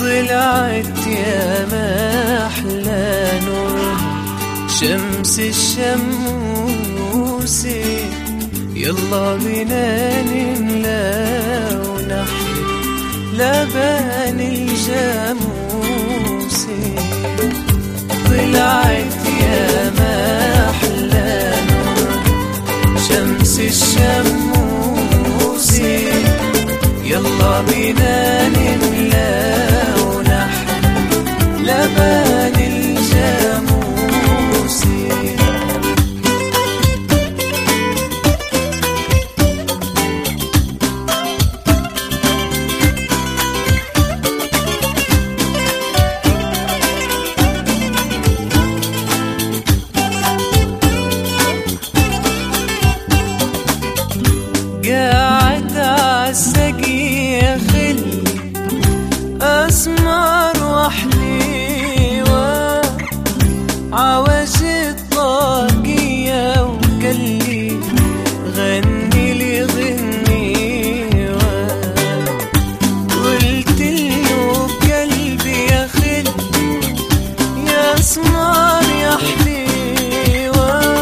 طلعت يا ما أحلى نور شمس الشموس يلا بينا نملى ونحيي لبن الجاموس طلعت يا ما أحلى نور شمس الشموس يلا بينا نملى ونحيي لبن الجاموس قاعد عالسقي يا خلي اسمر وحليوة عواج الطاقية وقلي غني لي غنيوة قلت له بقلبي يا خلي يا اسمر يا حليوة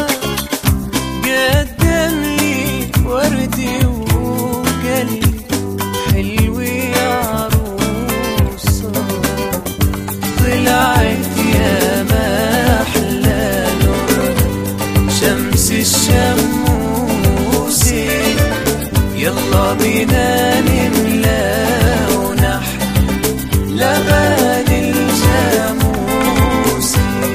قدم لي وردي وقلبي حلو يا عروسة طلعت يا ما أحلى نور شمس الشموس يلا بينا نملى ونحيي لبن الجاموس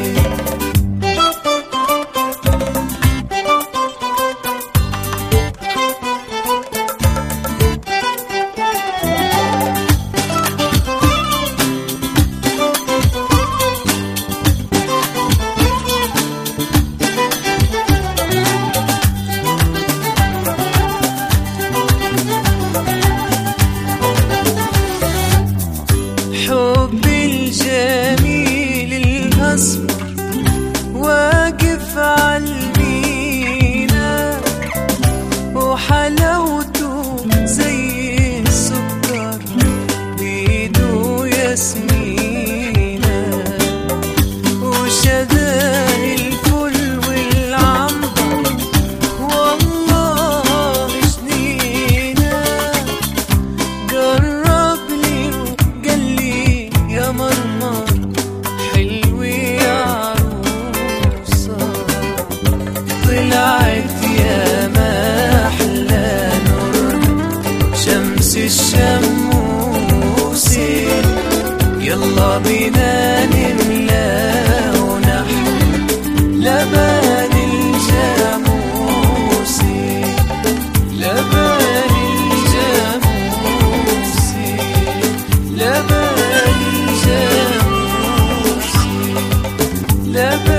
حب الجميل الأسمر واقف عالمينا وحلاوته زي السكر بيدو ياسمينة وشذاه الفل والعنبر والله جنينه قرب لي وقال لي يا مرمر حلو يا عروسة طلعت يا ما أحلى نور شمس الشموس يلا بينا نملى ونحيي لبن الجاموس لبن الجاموس لبن الجاموس لبن